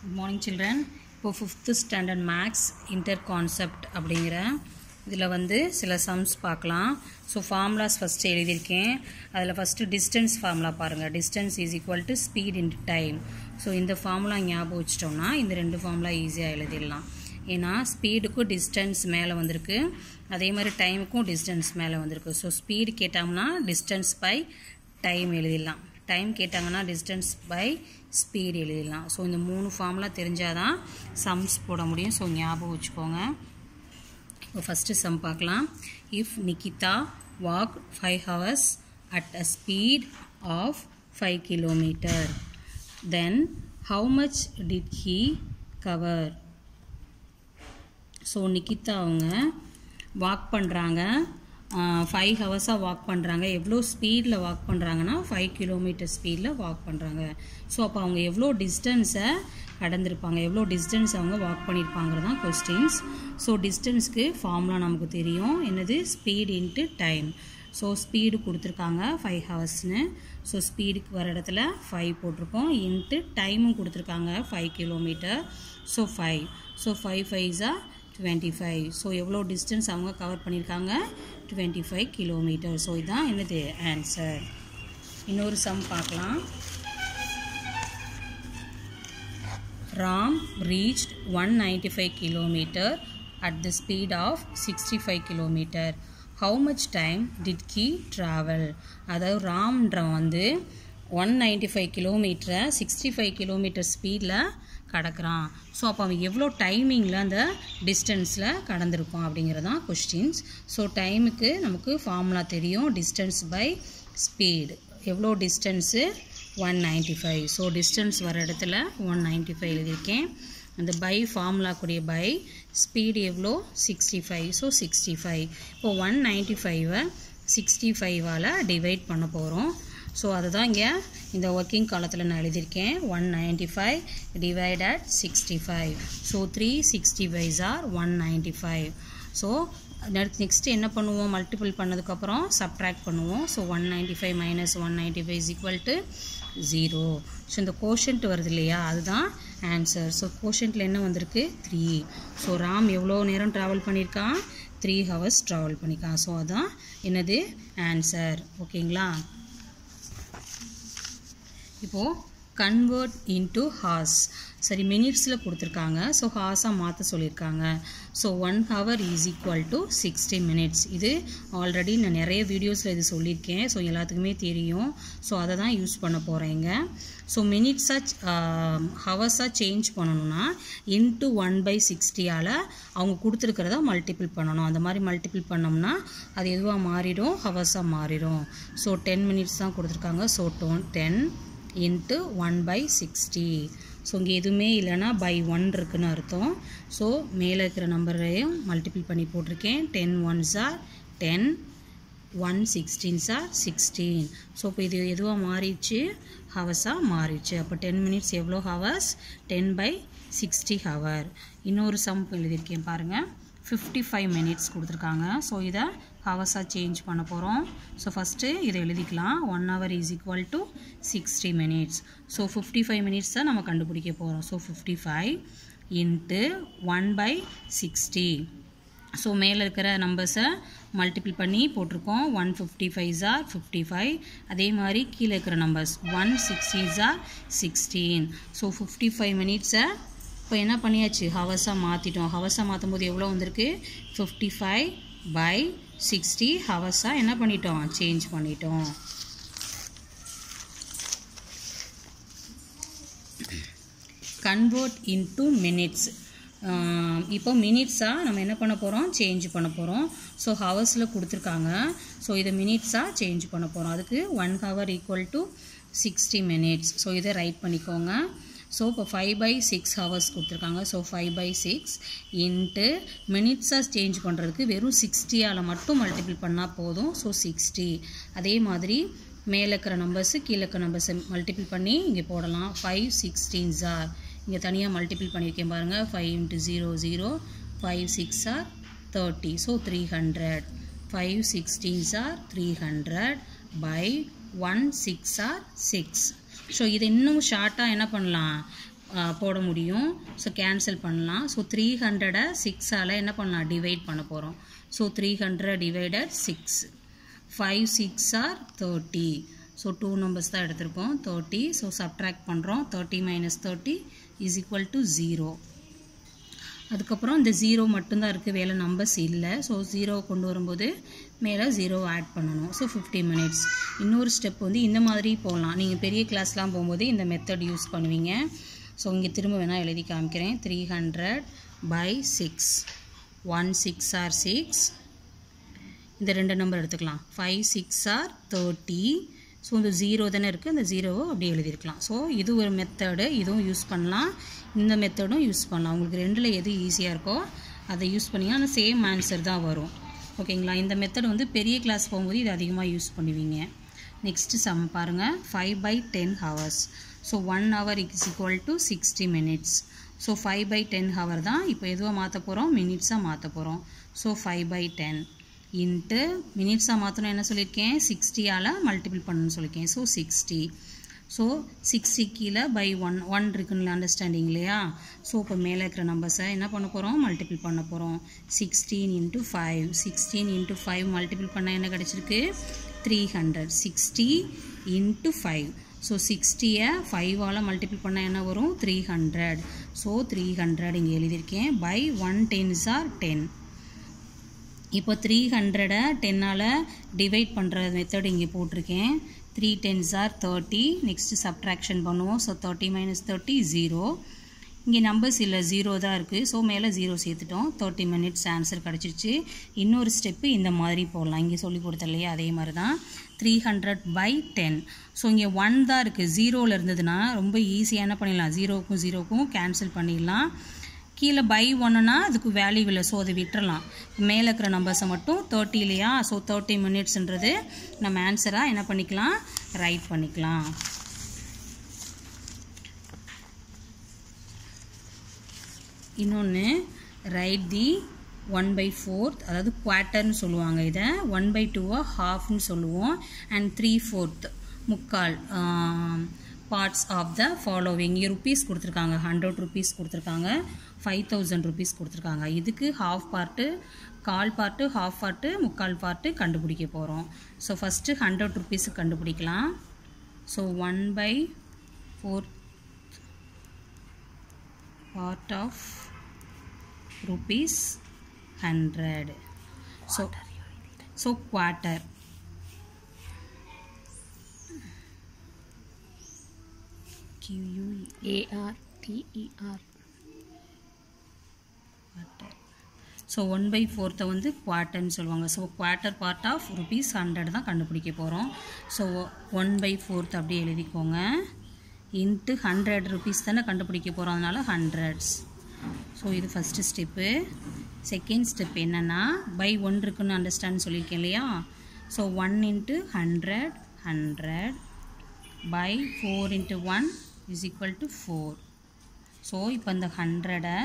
Good morning children இப்போது fifth standard maths inter concept அப்படிங்கிற இதில் வந்து சில சம்ஸ் பார்க்கலாம் ஸோ ஃபார்முலாஸ் ஃபஸ்ட்டு எழுதியிருக்கேன் அதில் ஃபஸ்ட்டு டிஸ்டன்ஸ் ஃபார்முலா பாருங்கள் distance is equal to speed into time so இந்த ஃபார்முலா ஞாபகம் வச்சிட்டோம்னா இந்த ரெண்டு ஃபார்முலா ஈஸியாக எழுதிடலாம் ஏன்னா ஸ்பீடுக்கும் டிஸ்டன்ஸ் மேலே வந்திருக்கு அதே மாதிரி டைமுக்கும் டிஸ்டன்ஸ் மேலே வந்திருக்கு ஸோ ஸ்பீடு கேட்டோம்னா டிஸ்டன்ஸ் பை டைம் எழுதிடலாம் டைம் கேட்டாங்கன்னா டிஸ்டன்ஸ் பை ஸ்பீட் எழுதிடலாம் ஸோ இந்த மூணு ஃபார்ம்லாம் தெரிஞ்சால் தான் சம்ஸ் போட முடியும் ஸோ ஞாபகம் வச்சுக்கோங்க இப்போ ஃபஸ்ட்டு சம் பார்க்கலாம் if Nikita walk five hours at a speed of five kilometer then how much did he cover so Nikita அவங்க வாக் பண்ணுறாங்க ஃபைவ் ஹவர்ஸாக வாக் பண்ணுறாங்க எவ்வளோ ஸ்பீடில் வாக் பண்ணுறாங்கன்னா ஃபைவ் கிலோமீட்டர் ஸ்பீடில் வாக் பண்ணுறாங்க ஸோ அப்போ அவங்க எவ்வளோ டிஸ்டன்ஸை கடந்திருப்பாங்க எவ்வளோ டிஸ்டன்ஸ் அவங்க வாக் பண்ணியிருப்பாங்கிறது தான் கொஸ்டின்ஸ் ஸோ டிஸ்டன்ஸ்க்கு ஃபார்முலா நமக்கு தெரியும் என்னது speed into time so speed கொடுத்துருக்காங்க ஃபைவ் ஹவர்ஸ்னு ஸோ ஸ்பீடுக்கு வர இடத்துல ஃபைவ் போட்டிருக்கோம் இன்ட்டு டைமும் கொடுத்துருக்காங்க five kilometer so five so five ஃபைவ்ஸாக டுவெண்ட்டி ஃபைவ் ஸோ எவ்வளோ டிஸ்டன்ஸ் அவங்க கவர் பண்ணியிருக்காங்க டுவெண்ட்டி ஃபைவ் கிலோமீட்டர் ஸோ இதுதான் என்னது ஆன்சர் இன்னொரு சம் பார்க்கலாம் Ram reached one ninety five kilometer at the speed of sixty five kilometer how much time did he travel அதாவது ராம்ன்றவன் வந்து ஒன் நைன்டி ஃபைவ் கிலோமீட்டரை சிக்ஸ்டி ஃபைவ் கிலோமீட்டர் ஸ்பீடில் கடக்கிறான் ஸோ அப்போ அவன் எவ்வளோ டைமிங்கில் அந்த டிஸ்டன்ஸில் கடந்திருப்பான் அப்படிங்கிறது தான் கொஸ்டின்ஸ் ஸோ டைமுக்கு நமக்கு ஃபார்முலா தெரியும் டிஸ்டன்ஸ் பை ஸ்பீடு எவ்வளோ டிஸ்டன்ஸு one ninety five so distance வர இடத்துல ஒன் நைன்ட்டி ஃபைவ் எழுதியிருக்கேன் அந்த பை ஃபார்முலா கூடிய பை ஸ்பீடு எவ்வளோ sixty five so sixty five இப்போ ஒன் நைன்ட்டி ஃபைவை சிக்ஸ்டி ஃபைவால் டிவைட் பண்ண போகிறோம் ஸோ அதுதான் இங்கே இந்த ஒர்க்கிங் காலத்தில் நான் எழுதியிருக்கேன் one ninety five divided sixty five so three sixty fives are one ninety five so next என்ன பண்ணுவோம் மல்டிபிள் பண்ணதுக்கப்புறம் சப்ட்ராக்ட் பண்ணுவோம் so one ninety five minus one ninety five is equal to zero so இந்த quotient வருது இல்லையா அதுதான் answer so கோஷன்ட்டில் என்ன வந்திருக்கு த்ரீ ஸோ ராம் எவ்வளோ நேரம் ட்ராவல் பண்ணியிருக்கான் த்ரீ ஹவர்ஸ் ட்ராவல் பண்ணியிருக்கான் ஸோ அதுதான் என்னது ஆன்சர் ஓகேங்களா இப்போது கன்வெர்ட் இன்ட்டு ஹார்ஸ் சரி மினிட்ஸில் கொடுத்துருக்காங்க ஸோ ஹார்ஸாக மாற்ற சொல்லியிருக்காங்க so one hour is equal to sixty minutes இது ஆல்ரெடி நான் நிறைய வீடியோஸில் இது சொல்லியிருக்கேன் ஸோ எல்லாத்துக்குமே தெரியும் ஸோ அதை தான் யூஸ் பண்ண போகிறேங்க ஸோ மினிட்ஸாக ஹவர்ஸாக சேஞ்ச் பண்ணணும்னா இன்ட்டு ஒன் பை சிக்ஸ்டியால் அவங்க கொடுத்துருக்கிறத மல்டிபிள் பண்ணணும் அந்த மாதிரி மல்டிபிள் பண்ணோம்னா அது எதுவாக மாறிடும் ஹவர்ஸாக மாறிடும் ஸோ டென் மினிட்ஸ் தான் கொடுத்துருக்காங்க so to ten into one by sixty so இங்கே எதுவுமே இல்லைன்னா பை ஒன் இருக்குன்னு அர்த்தம் ஸோ மேலே இருக்கிற நம்பரையும் மல்டிபிள் பண்ணி போட்டிருக்கேன் ten ones or ten one sixteens or sixteen so இப்போ இது எதுவாக மாறிடுச்சு ஹவர்ஸாக மாறிடுச்சு அப்போ டென் மினிட்ஸ் எவ்வளோ hours ten by sixty hour இன்னொரு சம் எழுதியிருக்கேன் பாருங்கள் ஃபிஃப்டி ஃபைவ் மினிட்ஸ் கொடுத்துருக்காங்க ஸோ இதை ஹவர்ஸாக சேஞ்ச் பண்ண போகிறோம் ஸோ ஃபஸ்ட்டு இதை எழுதிக்கலாம் one hour is equal to sixty minutes so fifty five minutes தான் நம்ம கண்டுபிடிக்க போகிறோம் so fifty five into one by sixty so மேலே இருக்கிற நம்பர்ஸை மல்டிபிள் பண்ணி போட்டிருக்கோம் ஒன் ஃபிஃப்டி ஃபைவ் ஜார் ஃபிஃப்டி ஃபைவ் அதே மாதிரி கீழே இருக்கிற நம்பர்ஸ் ஒன் சிக்ஸ்டி ஜார் சிக்ஸ்டீன் ஸோ ஃபிஃப்டி ஃபைவ் மினிட்ஸை இப்போ என்ன பண்ணியாச்சு ஹவர்ஸாக மாற்றிட்டோம் ஹவர்ஸாக மாற்றும் போது எவ்வளோ வந்திருக்கு ஃபிஃப்டி ஃபைவ் பை சிக்ஸ்டி ஹவர்ஸாக என்ன பண்ணிட்டோம் சேஞ்ச் பண்ணிட்டோம் கன்வெர்ட் இன்ட்டு மினிட்ஸ் இப்போ மினிட்ஸாக நம்ம என்ன பண்ண போகிறோம் சேஞ்ச் பண்ண போகிறோம் ஸோ ஹவர்ஸில் கொடுத்துருக்காங்க ஸோ இதை மினிட்ஸாக சேஞ்ச் பண்ண போகிறோம் அதுக்கு one hour equal to sixty minutes so இதை ரைட் பண்ணிக்கோங்க ஸோ இப்போ ஃபைவ் பை சிக்ஸ் ஹவர்ஸ் கொடுத்துருக்காங்க so five by six into மினிட்ஸாக சேஞ்ச் பண்ணுறதுக்கு வெறும் சிக்ஸ்டியால் மட்டும் மல்டிபிள் பண்ணால் போதும் ஸோ சிக்ஸ்டி அதே மாதிரி மேலே இருக்கிற நம்பர்ஸு கீழே இருக்கிற நம்பர்ஸை மல்டிபிள் பண்ணி இங்கே போடலாம் ஃபைவ் சிக்ஸ்டீன் ஜார் இங்கே தனியாக மல்டிபிள் பண்ணியிருக்கேன் பாருங்கள் five into zero zero five six or thirty so three hundred five sixteens or three hundred by one six or six so இது இன்னும் ஷார்ட்டாக என்ன பண்ணலாம் போட முடியும் ஸோ கேன்சல் பண்ணலாம் ஸோ த்ரீ ஹண்ட்ரடை சிக்ஸால் என்ன பண்ணலாம் டிவைட் பண்ண போகிறோம் so three hundred divided six five six or thirty so two numbers தான் எடுத்திருக்கோம் தேர்ட்டி ஸோ சப்ட்ராக்ட் பண்ணுறோம் thirty minus thirty is equal to zero அதுக்கப்புறம் இந்த ஜீரோ மட்டும்தான் இருக்குது வேலை நம்பர்ஸ் இல்லை ஸோ ஜீரோ கொண்டு வரும்போது மேலே ஜீரோ ஆட் பண்ணணும் ஸோ ஃபிஃப்டி மினிட்ஸ் இன்னொரு ஸ்டெப் வந்து இந்த மாதிரி போகலாம் நீங்கள் பெரிய கிளாஸ்லாம் போகும்போது இந்த மெத்தட் யூஸ் பண்ணுவீங்க ஸோ இங்கே திரும்ப வேணால் எழுதி காமிக்கிறேன் three hundred by six one six or six இந்த ரெண்டு நம்பர் எடுத்துக்கலாம் five six or thirty so இந்த ஜீரோ தானே இருக்குது அந்த ஜீரோவை அப்படியே எழுதியிருக்கலாம் ஸோ இது ஒரு மெத்தடு இதுவும் யூஸ் பண்ணலாம் இந்த மெத்தடும் யூஸ் பண்ணலாம் உங்களுக்கு ரெண்டில் எது ஈஸியாக இருக்கோ அதை யூஸ் பண்ணிங்கன்னா ஆனால் சேம் ஆன்சர் தான் வரும் ஓகேங்களா இந்த மெத்தட் வந்து பெரிய கிளாஸ் போகும்போது இது அதிகமாக யூஸ் பண்ணுவீங்க நெக்ஸ்ட்டு சம் பாருங்கள் five by ten hours so one hour is equal to sixty minutes so five by ten hour தான் இப்போ எதுவாக மாற்ற போகிறோம் மினிட்ஸாக மாற்ற போகிறோம் so five by ten into மினிட்ஸாக மாற்றணும் என்ன சொல்லியிருக்கேன் சிக்ஸ்டியால் மல்டிபிள் பண்ணணும்னு சொல்லியிருக்கேன் ஸோ சிக்ஸ்டி ஸோ சிக்ஸ்டி கீழே பை ஒன் ஒன் இருக்குன்னு அண்டர்ஸ்டாண்டிங் இல்லையா ஸோ இப்போ மேலே இருக்கிற நம்பர்ஸை என்ன பண்ண போகிறோம் மல்டிபிள் பண்ண போகிறோம் sixteen into five sixteen into five multiple பண்ணால் என்ன கிடச்சிருக்கு three hundred sixty into five so சிக்ஸ்டியை ஃபைவால் மல்டிபிள் பண்ணால் என்ன வரும் three hundred so three hundred இங்கே எழுதியிருக்கேன் by one tens or ten இப்போ த்ரீ ஹண்ட்ரடை டென்னால் டிவைட் பண்ணுற மெத்தட் இங்கே போட்டிருக்கேன் three tens or thirty next subtraction பண்ணுவோம் so thirty minus thirty zero இங்கே நம்பர்ஸ் இல்லை ஜீரோ தான் இருக்குது ஸோ மேலே ஜீரோ சேர்த்துட்டோம் தேர்ட்டி மினிட்ஸ் ஆன்சர் கிடச்சிருச்சு இன்னொரு ஸ்டெப்பு இந்த மாதிரி போடலாம் இங்கே சொல்லி கொடுத்த இல்லையா அதே மாதிரி தான் three hundred by ten so இங்கே ஒன் தான் இருக்குது ஜீரோவில் இருந்ததுன்னா ரொம்ப ஈஸியாக என்ன பண்ணிடலாம் ஜீரோக்கும் ஜீரோக்கும் கேன்சல் பண்ணிடலாம் கீழே பை ஒன்றுனா அதுக்கு வேல்யூ இல்லை ஸோ அதை விட்டுறலாம் மேலே இருக்கிற நம்பர்ஸை மட்டும் தேர்ட்டி இல்லையா ஸோ தேர்ட்டி மினிட்ஸ்ன்றது நம்ம ஆன்சராக என்ன பண்ணிக்கலாம் ரைட் பண்ணிக்கலாம் இன்னொன்று right the one by fourth அதாவது குவார்ட்டர்னு சொல்லுவாங்க இதை ஒன் பை டூவை ஹாஃப்னு சொல்லுவோம் அண்ட் த்ரீ ஃபோர்த் முக்கால் பார்ட்ஸ் ஆஃப் த ஃபாலோவிங் இங்கே ருபீஸ் கொடுத்துருக்காங்க ஹண்ட்ரட் ருபீஸ் கொடுத்துருக்காங்க ஃபைவ் தௌசண்ட் ருபீஸ் கொடுத்துருக்காங்க இதுக்கு ஹாஃப் பார்ட்டு கால் பார்ட்டு ஹாஃப் பார்ட்டு முக்கால் பார்ட்டு கண்டுபிடிக்க போகிறோம் ஸோ ஃபஸ்ட்டு ஹண்ட்ரட் ருபீஸுக்கு கண்டுபிடிக்கலாம் ஸோ one by four part of rupees 100 so so quarter q u e A R T E R. quarter so one by ஃபோர்த்தை வந்து குவார்ட்டர்னு சொல்லுவாங்க so quarter part of rupees hundred தான் கண்டுபிடிக்க போகிறோம் ஸோ ஒன் பை ஃபோர்த் அப்படியே எழுதிக்கோங்க into hundred rupees தானே கண்டுபிடிக்க போகிறோம் அதனால் ஹண்ட்ரட்ஸ் ஸோ இது ஃபஸ்ட்டு ஸ்டெப்பு செகண்ட் ஸ்டெப் என்னென்னா பை ஒன் இருக்குன்னு அண்டர்ஸ்டாண்ட் சொல்லியிருக்கேன் இல்லையா so one into hundred hundred by four into one is equal to four so இப்போ இந்த ஹண்ட்ரடை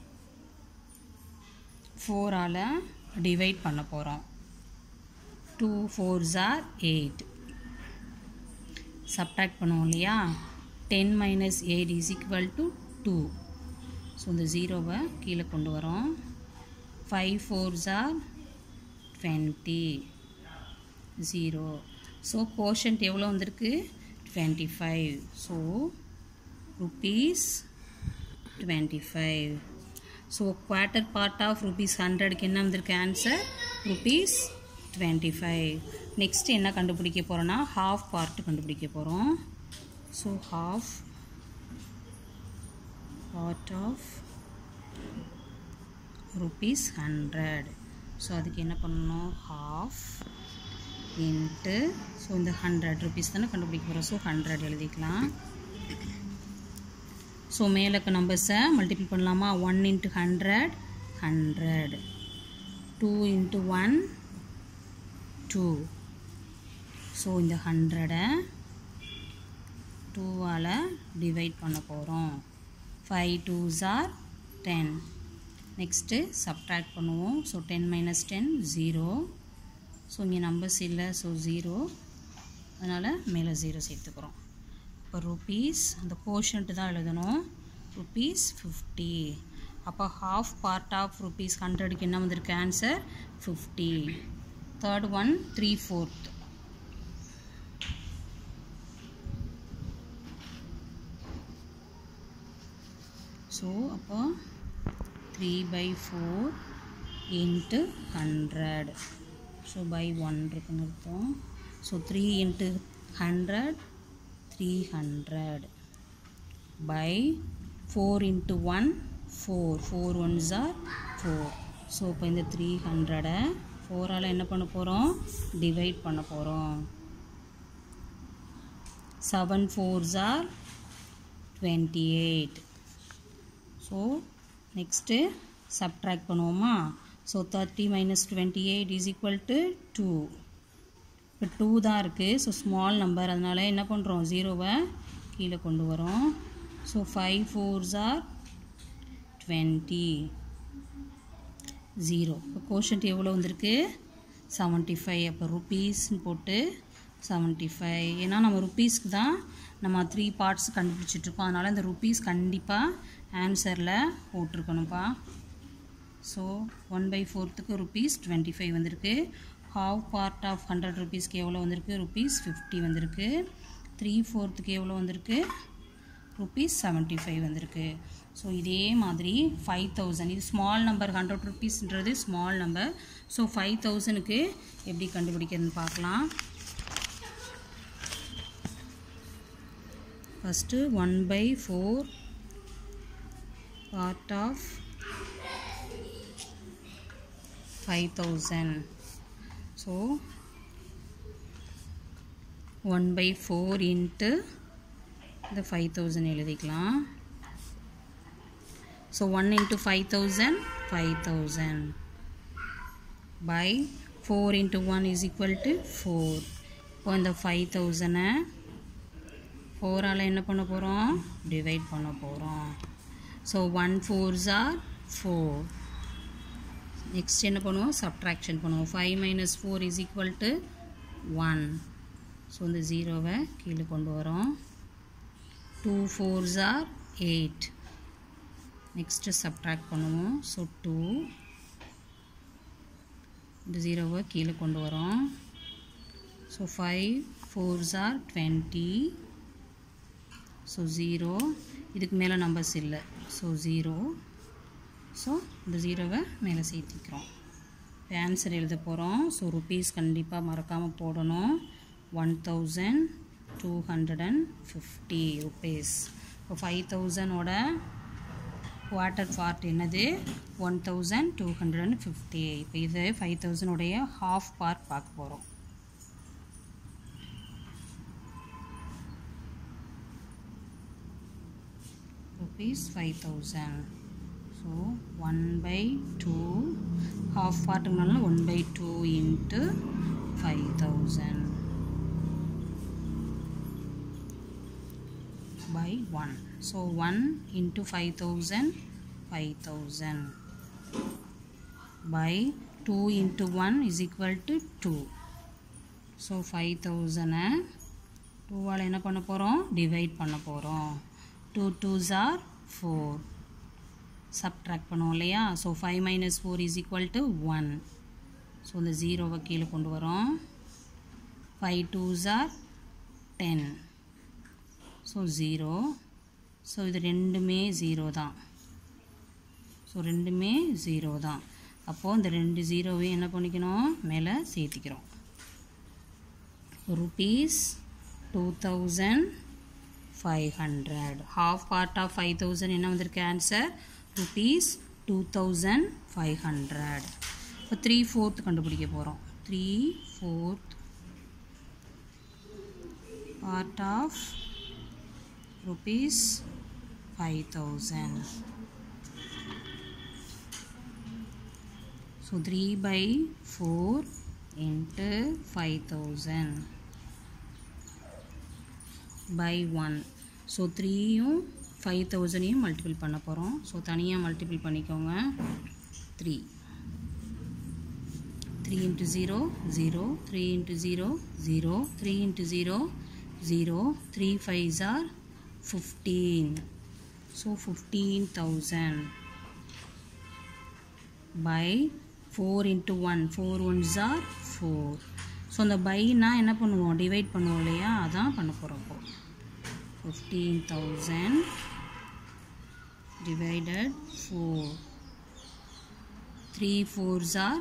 ஃபோரால் டிவைட் பண்ண போகிறோம் two fours or eight subtract பண்ணுவோம் இல்லையா ten minus eight is equal to two so இந்த ஜீரோவை கீழே கொண்டு வரோம் five fours or twenty zero so quotient எவ்வளோ வந்திருக்கு twenty five so rupees twenty five so quarter part of rupees ஹண்ட்ரடுக்கு என்ன வந்திருக்கு answer rupees twenty five next என்ன கண்டுபிடிக்க போகிறோன்னா ஹாஃப் பார்ட் கண்டுபிடிக்க போகிறோம் so half part of rupees hundred so அதுக்கு என்ன பண்ணணும் ஹாஃப் இன்ட்டு ஸோ இந்த ஹண்ட்ரட் ருபீஸ் தானே கண்டுபிடிக்க போகிறோம் ஸோ ஹண்ட்ரட் எழுதிக்கலாம் ஸோ மேலே இருக்க நம்பர்ஸை மல்டிபிள் பண்ணலாமா one into hundred hundred two into one two so இந்த ஹண்ட்ரடை டூவால் டிவைட் பண்ண போகிறோம் five twos or ten next subtract பண்ணுவோம் so ten minus ten zero so இங்கே நம்பர்ஸ் இல்லை ஸோ ஜீரோ அதனால் மேலே ஜீரோ சேர்த்துக்கிறோம் இப்போ ருபீஸ் அந்த கோஷன்ட்டு தான் எழுதணும் ருபீஸ் ஃபிஃப்டி அப்போ ஹாஃப் பார்ட் ஆஃப் ருபீஸ் ஹண்ட்ரடுக்கு என்ன வந்திருக்கு answer fifty third one three fourth so அப்போ three by four into hundred so by one இருக்குன்னு அர்த்தம் so three into hundred three hundred by four into one four four ones or four so இப்போ இந்த three ஹண்ட்ரடை ஃபோரால் என்ன பண்ண போகிறோம் divide பண்ண போகிறோம் seven fours or twenty eight so next subtract பண்ணுவோமா so thirty minus twenty eight is equal to two இப்போ two தான் இருக்குது ஸோ ஸ்மால் நம்பர் அதனால் என்ன பண்ணுறோம் ஜீரோவை கீழே கொண்டு வரோம் so five fours or twenty zero இப்போ கோஷன்ட் எவ்வளோ வந்திருக்கு செவன்ட்டி ஃபைவ் அப்போ ருப்பீஸ்ன்னு போட்டு செவன்ட்டி ஃபைவ் ஏன்னா நம்ம ருப்பீஸ்க்கு தான் நம்ம த்ரீ பார்ட்ஸ் கண்டுபிடிச்சிட்ருக்கோம் அதனால் இந்த ருப்பீஸ் கண்டிப்பாக ஆன்சரில் போட்டிருக்கணும்ப்பா ஸோ ஒன் பை ஃபோர்த்துக்கு ருப்பீஸ் டுவெண்ட்டி ஃபைவ் வந்திருக்கு ஹாஃப் பார்ட் ஆஃப் ஹண்ட்ரட் ருபீஸ்க்கு எவ்வளோ வந்திருக்கு ருப்பீஸ் ஃபிஃப்டி வந்திருக்கு த்ரீ ஃபோர்த்துக்கு எவ்வளோ வந்திருக்கு ருப்பீஸ் செவன்ட்டி ஃபைவ் வந்திருக்கு ஸோ இதே மாதிரி ஃபைவ் தௌசண்ட் இது ஸ்மால் நம்பர் ஹண்ட்ரட் ருபீஸ்ன்றது ஸ்மால் நம்பர் ஸோ ஃபைவ் தௌசண்ட்க்கு எப்படி கண்டுபிடிக்கிறதுன்னு பார்க்கலாம் first one by four part of 5000 so 1 by 4 into the 5000 எழுதிக்கலாம் so 1 into 5000 5000 by 4 into 1 is equal to 4 இப்போ இந்த 5000 ஃபோரால் என்ன பண்ண போகிறோம் டிவைட் பண்ண போகிறோம் so one fours or four next என்ன பண்ணுவோம் சப்ட்ராக்ஷன் பண்ணுவோம் five minus four is equal to one so இந்த ஜீரோவை கீழே கொண்டு வரோம் two fours or eight next subtract பண்ணுவோம் ஸோ டூ இந்த ஜீரோவை கீழே கொண்டு வரோம் so five fours or twenty so zero இதுக்கு மேலே நம்பர்ஸ் இல்லை ஸோ ஜீரோ ஸோ இந்த ஜீரோவை மேலே சேர்த்திக்கிறோம் இப்போ ஆன்சர் எழுத போகிறோம் ஸோ ருபீஸ் கண்டிப்பாக மறக்காமல் போடணும் one thousand two hundred and fifty rupees இப்போ ஃபைவ் தௌசண்டோட குவார்ட்டர் பார்ட் என்னது one thousand two hundred and fifty இப்போ இது ஃபைவ் தௌசண்டோடைய ஹாஃப் பார்ட் பார்க்க போகிறோம் rupees 5000 so 1 by 2 half part 1 by 2 into 5000 by 1 so 1 into 5000 5000 by 2 into 1 is equal to 2 so 5000 2 ஆல் என்ன பண்ண போகிறோம் டிவைட் பண்ண போகிறோம் two twos or four subtract பண்ணுவோம் இல்லையா so five minus four is equal to one so இந்த ஜீரோவை கீழே கொண்டு வரோம் five twos or ten so zero so இது ரெண்டுமே ஜீரோ தான் ஸோ ரெண்டுமே ஜீரோ தான் அப்போது இந்த ரெண்டு ஜீரோவையும் என்ன பண்ணிக்கணும் மேலே சேர்த்திக்கிறோம் rupees two thousand five hundred half part of five thousand என்ன வந்திருக்கு answer rupees two thousand five hundred இப்போ த்ரீ ஃபோர்த் கண்டுபிடிக்க போகிறோம் three fourth part of rupees five thousand so three by four into five thousand by one so த்ரீயும் five தௌசண்டையும் multiple பண்ண போகிறோம் so தனியாக மல்டிபிள் பண்ணிக்கோங்க three three into zero zero three into zero zero three into zero zero three fives are fifteen so fifteen thousand by four into one four ones or four so அந்த பைனா என்ன பண்ணுவோம் divide பண்ணுவோம் இல்லையா அதான் பண்ண போகிறோம் இப்போ fifteen thousand divided 4 3 fours are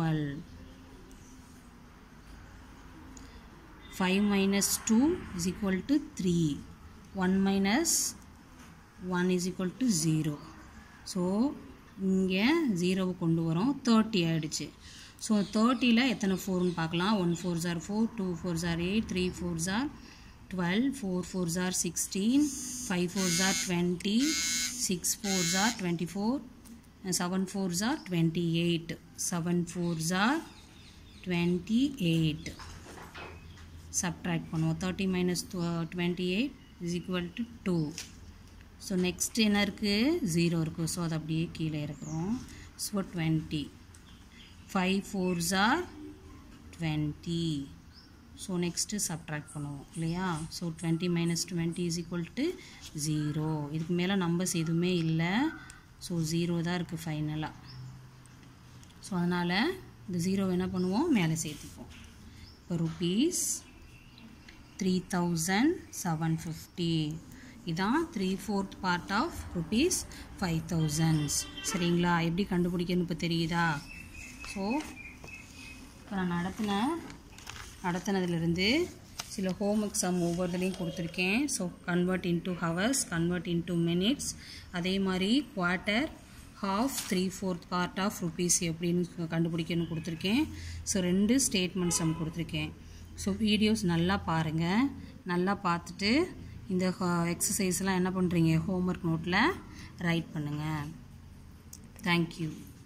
12 5 minus 2 is equal to 3 1 minus 1 is equal to 0 so இங்கே ஜீரோவை கொண்டு வரோம் தேர்ட்டி ஆகிடுச்சு ஸோ தேர்ட்டியில் எத்தனை ஃபோர்னு பார்க்கலாம் ஒன் ஃபோர் ஜார் ஃபோர் டூ ஃபோர் ஜார் எயிட் த்ரீ ஃபோர் ஜார் டுவெல் ஃபோர் ஃபோர் ஜார் சிக்ஸ்டீன் ஃபைவ் ஃபோர் ஜார் டுவெண்ட்டி சிக்ஸ் ஃபோர் ஜார் டுவெண்ட்டி ஃபோர் செவன் ஃபோர் ஜார் டுவெண்ட்டி எயிட் செவன் ஃபோர் ஜார் டுவெண்ட்டி எயிட் சப்ட்ராக்ட் பண்ணுவோம் thirty minus twenty eight is equal to two so next என்ன இருக்குது zero இருக்குது so அது அப்படியே கீழே இருக்கிறோம் ஸோ டுவெண்ட்டி ஃபைவ் ஃபோர் ஜார் டுவெண்ட்டி ஸோ நெக்ஸ்ட்டு சப்ட்ராக்ட் பண்ணுவோம் இல்லையா so twenty minus twenty is equal to zero இதுக்கு மேலே நம்பர்ஸ் எதுவுமே இல்லை ஸோ ஜீரோ தான் இருக்குது ஃபைனலாக ஸோ அதனால் இந்த ஜீரோ என்ன பண்ணுவோம் மேலே சேர்த்திப்போம் இப்போ rupees three thousand seven fifty இதான் three fourth part of rupees five thousands சரிங்களா எப்படி கண்டுபிடிக்கணும் இப்போ தெரியுதா ஸோ இப்போ நான் நடத்தின நடத்தினதுலேருந்து சில ஹோம்ஒர்க் சம் ஒவ்வொருத்தரையும் கொடுத்துருக்கேன் so convert into hours convert into minutes அதே மாதிரி quarter half three fourth part of rupees எப்படின்னு கண்டுபிடிக்கணும்னு கொடுத்துருக்கேன் ஸோ ரெண்டு ஸ்டேட்மெண்ட் சம் கொடுத்துருக்கேன் ஸோ வீடியோஸ் நல்லா பாருங்கள் நல்லா பார்த்துட்டு இந்த எக்ஸசைஸ்லாம் என்ன பண்ணுறீங்க ஹோம்ஒர்க் நோட்டில் ரைட் பண்ணுங்கள் தேங்க்யூ